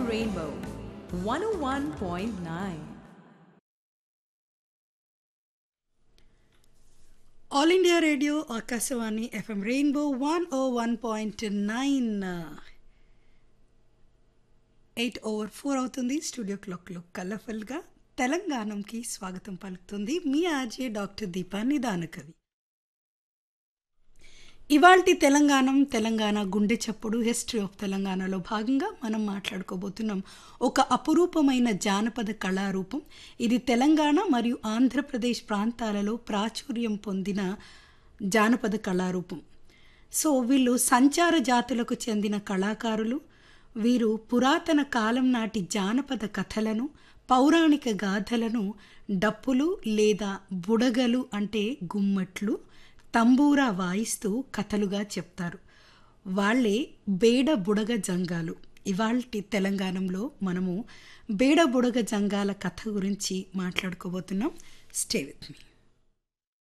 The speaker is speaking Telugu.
Rainbow 101.9. All India radio Akashvani FM rainbow one O one point nine eight over four అవుతుంది స్టూడియో క్లాక్లో కలర్ఫుల్గా తెలంగాణకి స్వాగతం పలుకుతుంది మీ ఆర్జే డాక్టర్ దీపా నిదానకవి ఇవాల్టి తెలంగాణ తెలంగాణ గుండె చప్పుడు హిస్టరీ ఆఫ్ తెలంగాణలో భాగంగా మనం మాట్లాడుకోబోతున్నాం ఒక అపురూపమైన జానపద కళారూపం ఇది తెలంగాణ మరియు ఆంధ్రప్రదేశ్ ప్రాంతాలలో ప్రాచుర్యం పొందిన జానపద కళారూపం సో వీళ్ళు సంచార జాతులకు చెందిన కళాకారులు వీరు పురాతన కాలం నాటి జానపద కథలను పౌరాణిక గాథలను డప్పులు లేదా బుడగలు అంటే గుమ్మట్లు తంబూరా వాయిస్తూ కథలుగా చెప్తారు వాళ్ళే బేడ బుడగ జంగాలు ఇవాల్టి తెలంగాణలో మనము బేడ బుడగ జంగాల కథ గురించి మాట్లాడుకోబోతున్నాం స్టే విత్ మీ